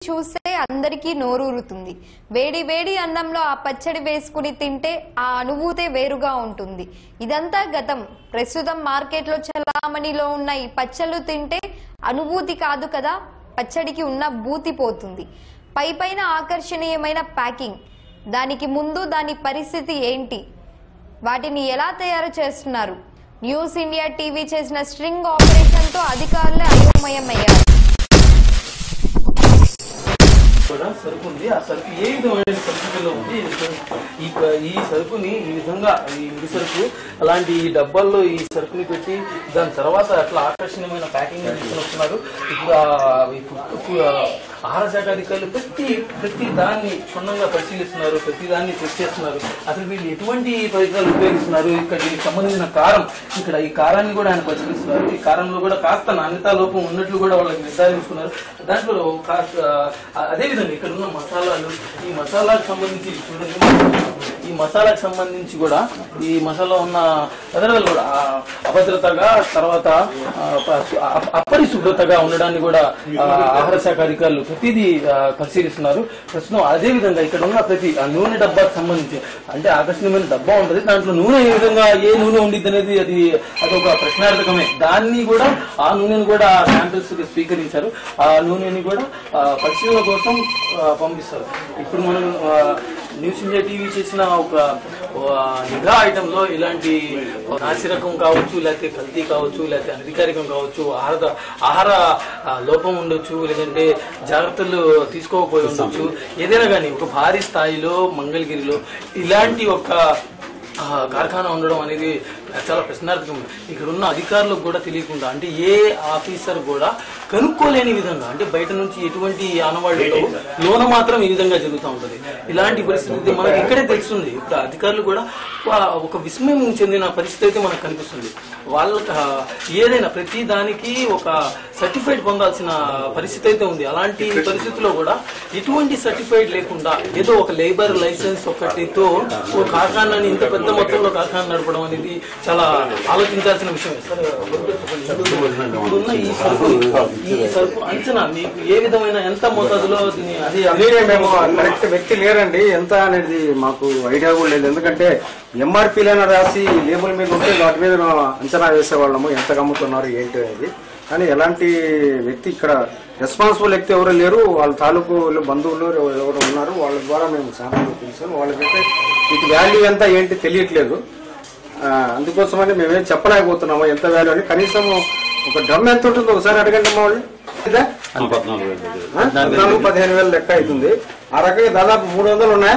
చూస్తే అందరికీ నోరూరుతుంది వేడి వేడి అన్నంలో ఆ పచ్చడి వేసుకుని తింటే ఆ అనుభూతే వేరుగా ఉంటుంది ఇదంతా గతం ప్రస్తుతం మార్కెట్లో చలామణిలో ఉన్న ఈ పచ్చళ్ళు తింటే అనుభూతి కాదు కదా పచ్చడికి ఉన్న భూతి పోతుంది పై పైన ఆకర్షణీయమైన ప్యాకింగ్ దానికి ముందు దాని పరిస్థితి ఏంటి వాటిని ఎలా తయారు చేస్తున్నారు న్యూస్ ఇండియా టీవీ చేసిన స్ట్రింగ్ ఆపరేషన్ తో అధికారులే అయోమయమయ్యారు కూడా సరుకు ఉంది ఆ సరుకు ఏ విధమైన పరిస్థితుల్లో ఉంది ఈ ప- ఈ సరుకుని ఈ విధంగా ఈ ముడి సరుకు అలాంటి ఈ డబ్బాల్లో ఈ సరుకుని పెట్టి దాని తర్వాత అట్లా ఆకర్షణీయమైన ప్యాకింగ్ తీసుకుని వస్తున్నారు ఇప్పుడు ఆ ఈ ఫుడ్- ఫుడ్- ఆహార శాఖ అధికారులు ప్రతి ప్రతి దాన్ని క్షుణ్ణంగా పరిశీలిస్తున్నారు ప్రతి దాన్ని చెక్ చేస్తున్నారు అసలు వీళ్ళు ఎటువంటి పరికరాలు ఉపయోగిస్తున్నారు ఇక్కడ దీనికి సంబంధించిన కారం ఇక్కడ ఈ కారాన్ని కూడా ఆయన పరిశీలిస్తున్నారు ఈ కారంలో కూడా కాస్త నాణ్యతా లోపం ఉన్నట్లు కూడా వాళ్ళకి నిర్ధారించుకున్నారు దాంట్లో కాస్త ఆ, అదేవిధంగా ఇక్కడ ఉన్న మసాలాలు ఈ మసాలాకు సంబంధించి చూడండి ఈ మసాలాకు సంబంధించి కూడా ఈ మసాలా ఉన్న పదార్థాలు కూడా ఆ, అభద్రతగా తర్వాత ఆ, ప- అ- అపరిశుభ్రతగా ఉండడాన్ని కూడా ఆ, ఆహార శాఖ అధికారులు ప్రతిదీ ఆ, పరిశీలిస్తున్నారు ప్రస్తుతం అదే విధంగా ఇక్కడ ఉన్న ప్రతి ఆ నూనె డబ్బాకు సంబంధించి అంటే ఆకర్షణీయమైన డబ్బా ఉంటుంది దాంట్లో నూనె ఏ విధంగా ఏ నూనె ఉండిద్ది అనేది అది అదొక ప్రశ్నార్థకమే దాన్ని కూడా ఆ నూనెను కూడా శాంపిల్స్ స్వీకరించారు ఆ నూనెని కూడా ఆ, పరిశీలన కోసం ఆ, పంపిస్తారు ఇప్పుడు మనం ఆ, న్యూస్ ఇండియా టీవీ చేసిన ఒక ఆ, నిఘా ఐటమ్ లో ఇలాంటి నాసిరకం కావచ్చు లేకపోతే కల్తీ కావచ్చు లేకపోతే అనధికారికం కావచ్చు ఆహార ఆహార ఆ, లోపం ఉండొచ్చు లేదంటే జాగ్రత్తలు తీసుకోకపోయి ఉండొచ్చు ఏదైనా కానీ ఒక భారీ స్థాయిలో మంగళగిరిలో ఇలాంటి ఒక ఆ, కార్ఖానా ఉండడం అనేది చాలా ప్రశ్నార్థకం ఇక్కడ ఉన్న అధికారులకు కూడా తెలియకుండా అంటే ఏ ఆఫీసర్ కూడా కనుక్కోలేని విధంగా అంటే బయట నుంచి ఎటువంటి ఆనవాళ్ళు లోన మాత్రం ఈ విధంగా జరుగుతూ ఉంటుంది ఇలాంటి పరిస్థితి మనకి ఇక్కడే తెలుస్తుంది ఇప్పుడు అధికారులు కూడా వా- ఒక విస్మయం చెందిన పరిస్థితి అయితే మనకు కనిపిస్తుంది వాళ్ళకి ఆ, ఏదైనా ప్రతి దానికి ఒక సర్టిఫైడ్ పొందాల్సిన పరిస్థితి అయితే ఉంది అలాంటి పరిస్థితిలో కూడా ఎటువంటి సర్టిఫైడ్ లేకుండా ఏదో ఒక లేబర్ లైసెన్స్ ఒకటితో ఒక కార్ఖానాని ఇంత పెద్ద మొత్తంలో కార్ఖానా నడపడం అనేది చాలా ఆలోచించాల్సిన విషయం సరే ఇప్పుడున్న ఈ సరుకు ఈ సరుకు అంచనా మీకు ఏ విధమైన ఎంత మోతాదులో దీని అది అదే మేము కరెక్ట్ వ్యక్తి లేరండి ఎంత అనేది మాకు ఐడియా కూడా లేదు ఎందుకంటే ఎంఆర్పీలైనా రాసి లేబుల్ మీద ఉంటే వాటి మీద అంచనా వేసేవాళ్ళము ఎంత అమ్ముతున్నారు ఏంటి అనేది కానీ ఎలాంటి వ్యక్తి ఇక్కడ రెస్పాన్సిబుల్ వ్యక్తి ఎవరు లేరు వాళ్ళ తాలూకు బంధువులు ఎవరు ఉన్నారు వాళ్ళ ద్వారా మేము శాంపుల్ తీసుకొని వాళ్ళకైతే వీటి వాల్యూ ఎంత ఏంటి తెలియట్లేదు ఆ, అందుకోసమని మేమేం చెప్పలేకపోతున్నాము ఎంత వాల్యూ అని కనీసం ఒక డ్రమ్ ఎంత ఉంటుందో ఒకసారి అడగండి మా వాళ్ళు ఇదా? ఆ? పద్నాలుగు పదిహేను వేలు లెక్క అవుతుంది ఆ రకంగా దాదాపు మూడు వందలు ఉన్నాయా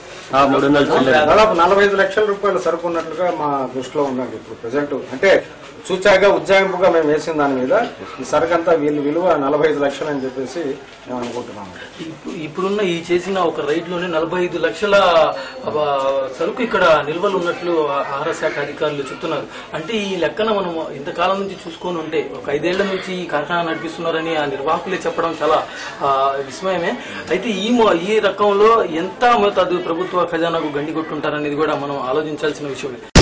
దాదాపు నలభై ఐదు లక్షల రూపాయలు సరుకు ఉన్నట్లుగా మా దృష్టిలో ఉందండి ఇప్పుడు ప్రజెంట్ అంటే చూచాగా ఉజ్జాయింపుగా మేము వేసిన దాని మీద ఈ సరుకు అంతా వీళ్ళు విలువ నలభై ఐదు లక్షలు అని చెప్పేసి మేము అనుకుంటున్నాము ఇప్పుడు- ఇప్పుడున్న ఈ చేసిన ఒక రైడ్ లోనే నలభై ఐదు లక్షల ఆ, సరుకు ఇక్కడ నిల్వలు ఉన్నట్లు ఆహార శాఖ అధికారులు చెప్తున్నారు అంటే ఈ లెక్కన మనం ఇంతకాలం నుంచి చూసుకొని ఉంటే ఒక ఐదేళ్ల నుంచి ఈ కార్ఖానా నడిపిస్తున్నారని ఆ నిర్వాహకులే చెప్పడం చాలా ఆ, విస్మయమే అయితే ఈ మొ- ఈ రకంలో ఎంత మోతాదు ప్రభుత్వ ఖజానాకు గండి కొట్టుంటారనేది కూడా మనం ఆలోచించాల్సిన విషయమే